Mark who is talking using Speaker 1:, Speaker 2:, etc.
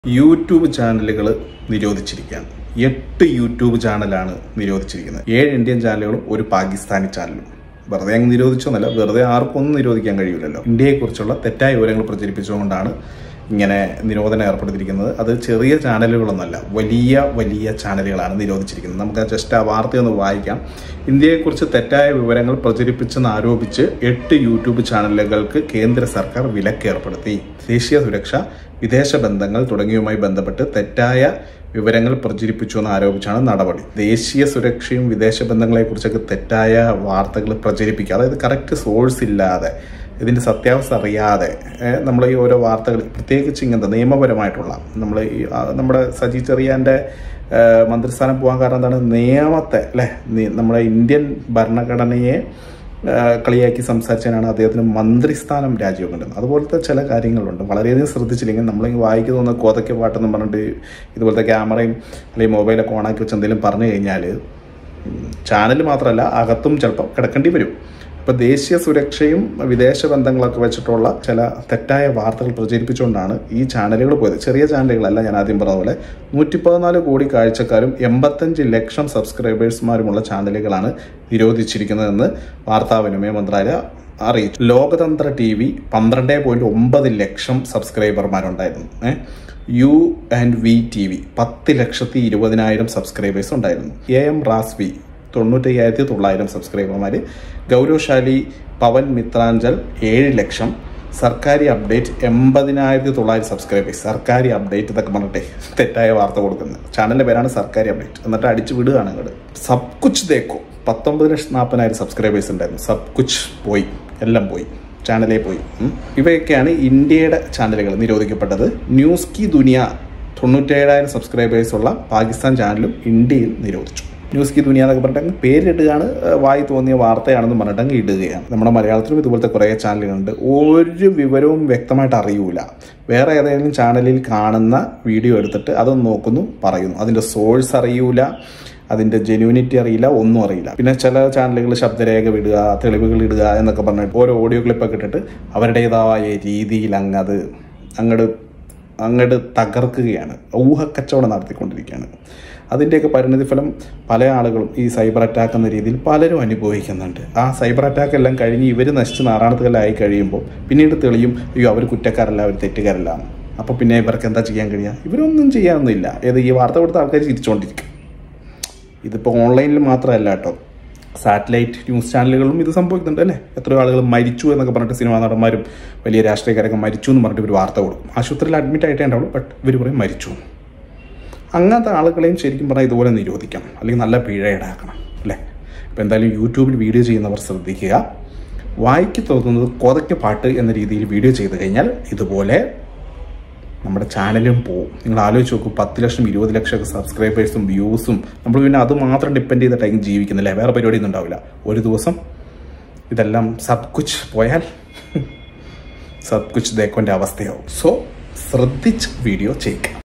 Speaker 1: YouTube ചാനലുകൾ നിരോധിച്ചിരിക്കുകയാണ് എട്ട് YouTube ചാനലാണ് നിരോധിച്ചിരിക്കുന്നത് ഏഴ് ഇന്ത്യൻ ചാനലുകളും ഒരു പാകിസ്ഥാനി ചാനലും വെറുതെ അങ്ങ് നിരോധിച്ചൊന്നല്ല വെറുതെ ആർക്കും ഒന്നും നിരോധിക്കാൻ കഴിയില്ലല്ലോ ഇന്ത്യയെക്കുറിച്ചുള്ള തെറ്റായ വിവരങ്ങൾ പ്രചരിപ്പിച്ചുകൊണ്ടാണ് ഇങ്ങനെ നിരോധനം ഏർപ്പെടുത്തിയിരിക്കുന്നത് അത് ചെറിയ ചാനലുകളൊന്നല്ല വലിയ വലിയ ചാനലുകളാണ് നിരോധിച്ചിരിക്കുന്നത് നമുക്ക് ജസ്റ്റ് ആ വാർത്തയൊന്ന് വായിക്കാം ഇന്ത്യയെക്കുറിച്ച് തെറ്റായ വിവരങ്ങൾ പ്രചരിപ്പിച്ചെന്ന് ആരോപിച്ച് എട്ട് യൂട്യൂബ് ചാനലുകൾക്ക് കേന്ദ്ര സർക്കാർ വിലക്ക് ഏർപ്പെടുത്തി ദേശീയ സുരക്ഷ വിദേശ ബന്ധങ്ങൾ തുടങ്ങിയവുമായി ബന്ധപ്പെട്ട് തെറ്റായ വിവരങ്ങൾ പ്രചരിപ്പിച്ചു എന്ന് ആരോപിച്ചാണ് നടപടി ദേശീയ സുരക്ഷയും വിദേശ ബന്ധങ്ങളെക്കുറിച്ചൊക്കെ തെറ്റായ വാർത്തകൾ പ്രചരിപ്പിക്കുക അതായത് കറക്റ്റ് സോഴ്സ് ഇല്ലാതെ ഇതിൻ്റെ സത്യാവസ്ഥ അറിയാതെ നമ്മൾ ഈ ഓരോ വാർത്തകൾ പ്രത്യേകിച്ച് ഇങ്ങനത്തെ നിയമപരമായിട്ടുള്ള നമ്മൾ ഈ ആ, നമ്മുടെ സജി ചെറിയാൻ്റെ ഏഹ്, മന്ത്രിസ്ഥാനം പോകാൻ കാരണം എന്താണ് നിയമത്തെ അല്ലേ നി- നമ്മുടെ ഇന്ത്യൻ ഭരണഘടനയെ ഏഹ്, കളിയാക്കി സംസാരിച്ചതിനാണ് അദ്ദേഹത്തിന് മന്ത്രിസ്ഥാനം രാജിവെക്കേണ്ടത് അതുപോലത്തെ ചില കാര്യങ്ങളുണ്ട് വളരെയധികം ശ്രദ്ധിച്ചില്ലെങ്കിൽ നമ്മളിങ്ങനെ വായിക്കുന്ന ഒന്ന് കോതയ്ക്ക് പാട്ടെന്ന് പറഞ്ഞിട്ട് ഇതുപോലത്തെ ക്യാമറയും അല്ലെങ്കിൽ മൊബൈലൊക്കെ ഓണാക്കി വെച്ച് എന്തെങ്കിലും പറഞ്ഞു കഴിഞ്ഞാൽ ചാനൽ മാത്രമല്ല അകത്തും ചിലപ്പോൾ കിടക്കേണ്ടി വരും ഇപ്പൊ ദേശീയ സുരക്ഷയും വിദേശ ബന്ധങ്ങളൊക്കെ വെച്ചിട്ടുള്ള ചില തെറ്റായ വാർത്തകൾ പ്രചരിപ്പിച്ചുകൊണ്ടാണ് ഈ ചാനലുകൾ പോയത് ചെറിയ ചാനലുകളല്ല ഞാൻ ആദ്യം പറഞ്ഞ പോലെ നൂറ്റി പതിനാല് കോടി കാഴ്ചക്കാരും എൺപത്തഞ്ച് ലക്ഷം സബ്സ്ക്രൈബേഴ്സുമാരുമുള്ള ചാനലുകളാണ് നിരോധിച്ചിരിക്കുന്നതെന്ന് വാർത്താവിനിമയ മന്ത്രാലയം അറിയിച്ചു ലോകതന്ത്ര ടി വി പന്ത്രണ്ട് പോയിന്റ് ഒമ്പത് ലക്ഷം സബ്സ്ക്രൈബർമാരുണ്ടായിരുന്നു ഏഹ് U and V T V പത്ത് ലക്ഷത്തി ഇരുപതിനായിരം സബ്സ്ക്രൈബേഴ്സ് ഉണ്ടായിരുന്നു എ എം റാസ്വി തൊണ്ണൂറ്റയ്യായിരത്തി തൊള്ളായിരം സബ്സ്ക്രൈബർമാർ ഗൗരവശാലി പവൻ മിത്രാഞ്ചൽ ഏഴ് ലക്ഷം സർക്കാരി അപ്ഡേറ്റ് എൺപതിനായിരത്തി തൊള്ളായിരം സബ്സ്ക്രൈബേഴ്സ് സർക്കാരി അപ്ഡേറ്റ് എന്നൊക്കെ പറഞ്ഞിട്ടേ തെറ്റായ വാർത്ത കൊടുക്കുന്നത് ചാനലിന്റെ പേരാണ് സർക്കാരി അപ്ഡേറ്റ് എന്നിട്ട് അടിച്ചു വിടുകയാണ് അങ്ങോട്ട് സബ് കുച്ച് ദേക്കോ പത്തൊമ്പത് ലക്ഷത്തി നാൽപ്പതിനായിരം സബ്സ്ക്രൈബേഴ്സ് ഉണ്ടായിരുന്നു സബ് കുച്ച് പോയി എല്ലാം പോയി ചാനലേ പോയി ഉം. ഇവയൊക്കെയാണ് ഇന്ത്യയുടെ ചാനലുകൾ നിരോധിക്കപ്പെട്ടത് ന്യൂസ് കി ദുനിയ തൊണ്ണൂറ്റേഴായിരം സബ്സ്ക്രൈബേഴ്സ് ഉള്ള പാകിസ്ഥാൻ ചാനലും ഇന്ത്യയിൽ നിരോധിച്ചു ന്യൂസ് കി ദുനിയ എന്നൊക്കെ പറഞ്ഞിട്ട് അങ്ങ് പേരിടുകയാണ് ഏഹ് വായി തോന്നിയ വാർത്തയാണെന്ന് പറഞ്ഞിട്ട് അങ്ങ് ഇടുകയാണ് നമ്മുടെ മലയാളത്തിലും ഇതുപോലത്തെ കുറേ ചാനലുകളുണ്ട് ഒരു വിവരവും വ്യക്തമായിട്ട് അറിയൂല വേറെ ഏതെങ്കിലും ചാനലിൽ കാണുന്ന വീഡിയോ എടുത്തിട്ട് അതൊന്ന് നോക്കുന്നു പറയുന്നു അതിൻ്റെ സോഴ്സ് അറിയൂല അതിന്റെ ജെന്യൂനിറ്റി അറിയില്ല ഒന്നും അറിയില്ല പിന്നെ ചില ചാനലുകൾ ശബ്ദരേഖ വിടുക തെളിവുകൾ ഇടുക എന്നൊക്കെ പറഞ്ഞിട്ട് ഓരോ ഓഡിയോ ക്ലിപ്പൊക്കെ ഇട്ടിട്ട് അവരുടേതായ രീതിയിൽ അങ്ങത് അങ്ങട് അങ്ങട് തകർക്കുകയാണ് ഊഹക്കച്ചവടം നടത്തിക്കൊണ്ടിരിക്കുകയാണ് അതിൻ്റെയൊക്കെ പരിണിതിഫലം പല ആളുകളും ഈ സൈബർ അറ്റാക്ക് എന്ന രീതിയിൽ പലരും അനുഭവിക്കുന്നുണ്ട് ആ സൈബർ അറ്റാക്ക് എല്ലാം കഴിഞ്ഞ് ഇവർ നശിച്ച് നാറാണത്തുകലായി കഴിയുമ്പോൾ പിന്നീട് തെളിയും അയ്യോ അവർ കുറ്റക്കാരല്ല അവർ തെറ്റുകാരല്ല അപ്പോൾ പിന്നെ ഇവർക്ക് എന്താ ചെയ്യാൻ കഴിയുക ഇവരൊന്നും ചെയ്യാനൊന്നുമില്ല ഏത് ഈ വാർത്ത കൊടുത്ത ആൾക്കാർ ചിരിച്ചുകൊണ്ടിരിക്കും ഇതിപ്പോൾ ഓൺലൈനിൽ മാത്രമല്ല കേട്ടോ സാറ്റലൈറ്റ് ന്യൂസ് ചാനലുകളിലും ഇത് സംഭവിക്കുന്നുണ്ട് അല്ലേ എത്രയോ ആളുകൾ മരിച്ചു എന്നൊക്കെ പറഞ്ഞിട്ട് സിനിമാ നടന്മാരും വലിയ രാഷ്ട്രീയക്കാരൊക്കെ മരിച്ചു എന്ന് പറഞ്ഞിട്ട് ഇവർ വാർത്ത കൊടുക്കും ആശുപത്രിയിൽ അഡ്മിറ്റ് ആയിട്ടേ ഉണ്ടാവുള്ളൂ ബട്ട് ഇവർ പറയും മരിച്ചു എന്ന്. അങ്ങനത്തെ ആളുകളെയും ശരിക്കും പറഞ്ഞാൽ ഇതുപോലെ നിരോധിക്കണം അല്ലെങ്കിൽ നല്ല പിഴ ഈടാക്കണം അല്ലേ ഇപ്പം എന്തായാലും യൂട്യൂബിൽ വീഡിയോ ചെയ്യുന്നവർ ശ്രദ്ധിക്കുക വായിക്ക് തോന്നുന്നത് കൊതയ്ക്ക് പാട്ട് എന്ന രീതിയിൽ വീഡിയോ ചെയ്ത് കഴിഞ്ഞാൽ ഇതുപോലെ നമ്മുടെ ചാനലും പോവും നിങ്ങൾ ആലോചിച്ച് നോക്കൂ പത്ത് ലക്ഷം ഇരുപത് ലക്ഷം ഒക്കെ സബ്സ്ക്രൈബേഴ്സും വ്യൂസും നമ്മൾ പിന്നെ അത് മാത്രം ഡിപ്പെൻഡ് ചെയ്തിട്ടായിരിക്കും ജീവിക്കുന്നില്ലേ വേറെ പരിപാടിയൊന്നും ഉണ്ടാവില്ല ഒരു ദിവസം ഇതെല്ലാം സബ് കുച്ച് പോയാൽ സബ് കുച്ച് ദേക്കോൻ്റെ അവസ്ഥയാവും സോ ശ്രദ്ധിച്ച് വീഡിയോ ചെയ്യുക